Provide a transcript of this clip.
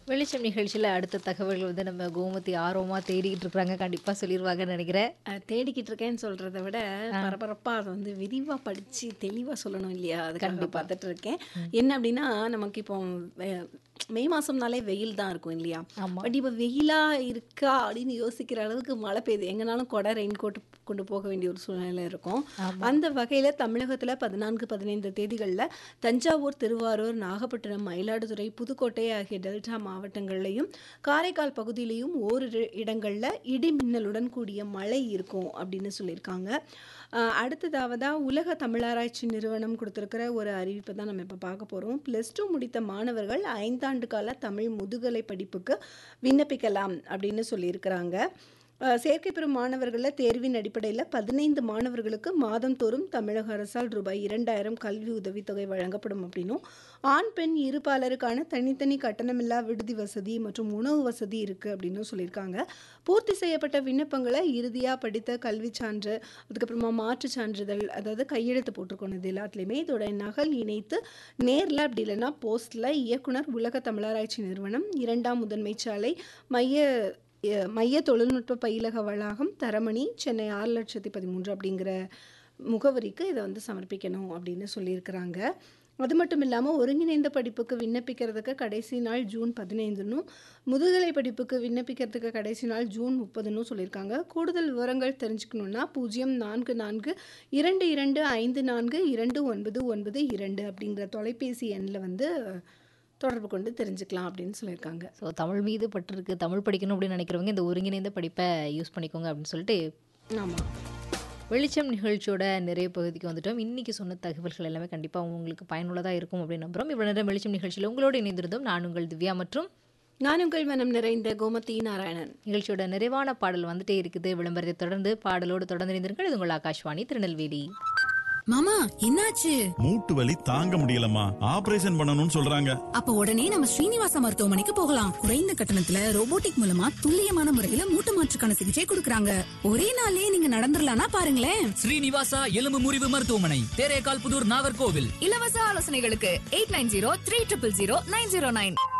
வெளிச்சம் நிகழ்ச்சியில் அடுத்த தகவல்கள் வந்து நம்ம கோமதி ஆர்வமாக தேடிக்கிட்டு இருக்கிறாங்க கண்டிப்பாக சொல்லிடுவாங்கன்னு நினைக்கிறேன் அஹ் தேடிக்கிட்டு இருக்கேன்னு சொல்றதை விட பரபரப்பா அதை வந்து விரிவா படிச்சு தெளிவா சொல்லணும் இல்லையா அதுக்காக பார்த்துட்டு இருக்கேன் என்ன அப்படின்னா நமக்கு இப்போ வெ- மே மாசம்னாலே வெயில் தான் இருக்கும் இல்லையா ஆமா. பட் இப்போ வெயிலா இருக்கா அப்படின்னு யோசிக்கிற அளவுக்கு மழை பெய்யுது எங்கனாலும் கொடை ரெயின் கோட் கொண்டு போக வேண்டிய ஒரு சூழ்நிலை இருக்கும் அந்த வகையில தமிழகத்துல பதினான்கு பதினைந்து தேதிகள்ல தஞ்சாவூர் திருவாரூர் நாகப்பட்டினம் மயிலாடுதுறை புதுக்கோட்டை ஆகிய டெல்டா மாவட்டங்கள்லையும் காரைக்கால் பகுதியிலையும் ஓரிரு இடங்கள்ல இடி மின்னலுடன் கூடிய மழை இருக்கும் அப்படின்னு சொல்லியிருக்காங்க ஆஹ் அடுத்ததாவதா உலக தமிழாராய்ச்சி நிறுவனம் கொடுத்துருக்கிற ஒரு அறிவிப்பை தான் நம்ம இப்போ பார்க்க போகிறோம் ப்ளஸ் டூ முடித்த மாணவர்கள் ஐந்தாண்டு கால தமிழ் முதுகலை படிப்புக்கு விண்ணப்பிக்கலாம் அப்படின்னு சொல்லியிருக்கிறாங்க ஆஹ் சேர்க்கை பெறும் மாணவர்களில் தேர்வின் அடிப்படையில் பதினைந்து மாணவர்களுக்கு மாதந்தோறும் தமிழக அரசால் ரூபாய் இரண்டாயிரம் கல்வி உதவித்தொகை வழங்கப்படும் அப்படின்னும் ஆண் பெண் இருபாலருக்கான தனித்தனி கட்டணமில்லா விடுதி வசதி மற்றும் உணவு வசதி இருக்குது அப்படின்னு சொல்லியிருக்காங்க பூர்த்தி செய்யப்பட்ட விண்ணப்பங்களை இறுதியாக படித்த கல்வி சான்று அதுக்கப்புறமா மாற்றுச் சான்றிதழ் அதாவது கையெழுத்து போட்டிருக்கணும் இது எல்லாத்துலேயுமே இதோட நகல் இணைத்து நேரில் அப்படி இல்லைன்னா போஸ்ட்டில் இயக்குனர் உலக தமிழாராய்ச்சி நிறுவனம் இரண்டாம் முதன்மை சாலை மைய எ- மைய தொழில்நுட்ப பயிலக வளாகம் தரமணி சென்னை ஆறு லட்சத்தி பதிமூன்று அப்படிங்கிற முகவரிக்கு இதை வந்து சமர்ப்பிக்கணும் அப்படின்னு சொல்லியிருக்கிறாங்க அது மட்டும் இல்லாமல் ஒருங்கிணைந்த படிப்புக்கு விண்ணப்பிக்கிறதுக்கு கடைசி நாள் ஜூன் பதினைந்துன்னும் முதுகலை படிப்புக்கு விண்ணப்பிக்கிறதுக்கு கடைசி நாள் ஜூன் முப்பதுன்னு சொல்லியிருக்காங்க கூடுதல் விவரங்கள் தெரிஞ்சுக்கணுன்னா பூஜ்ஜியம் நான்கு நான்கு இரண்டு இரண்டு ஐந்து நான்கு இரண்டு ஒன்பது ஒன்பது இரண்டு அப்படிங்கிற தொலைபேசி எண்ணில் வந்து தொடர்பு கொண்டு தெரிஞ்சுக்கலாம் அப்படின்னு சொல்லியிருக்காங்க ஸோ தமிழ் மீது பற்றிருக்கு தமிழ் படிக்கணும் அப்படின்னு நினைக்கிறவங்க இந்த ஒருங்கிணைந்த படிப்பை யூஸ் பண்ணிக்கோங்க அப்படின்னு சொல்லிட்டு ஆமாம் வெளிச்சம் நிகழ்ச்சியோட நிறைய பகுதிக்கு வந்துட்டோம் இன்னைக்கு சொன்ன தகவல்கள் எல்லாமே கண்டிப்பாக உங்களுக்கு பயனுள்ளதாக இருக்கும் அப்படின்னு நம்புகிறோம் இவ்வளோ நேரம் வெளிச்சம் நிகழ்ச்சியில் உங்களோடு இணைந்திருந்தோம் நான் உங்கள் திவ்யா மற்றும் நான் உங்கள் மனம் நிறைந்த கோமதி நாராயணன் நிகழ்ச்சியோட நிறைவான பாடல் வந்துட்டே இருக்குது விளம்பரத்தை தொடர்ந்து பாடலோடு தொடர்ந்து இணைந்திருங்கள் இது உங்கள் ஆகாஷ்வாணி திருநெல்வேலி மாமா என்னாச்சு மூட்டு வலி தாங்க முடியலம்மா ஆபரேஷன் பண்ணணும்னு சொல்றாங்க அப்ப உடனே நம்ம ஸ்ரீனிவாச மருத்துவமனைக்கு போகலாம் குறைந்த கட்டணத்துல ரோபோட்டிக் மூலமா துல்லியமான முறையில மூட்டு மாற்றுக்கான சிகிச்சை கொடுக்கறாங்க ஒரே நாள்லயே நீங்க நடந்துடலாம்னா பாருங்களேன் ஸ்ரீனிவாசா எலும்பு முறிவு மருத்துவமனை தேரேகால் புதூர் நாகர்கோவில் இலவச ஆலோசனைகளுக்கு eight nine zero three triple zero nine zero nine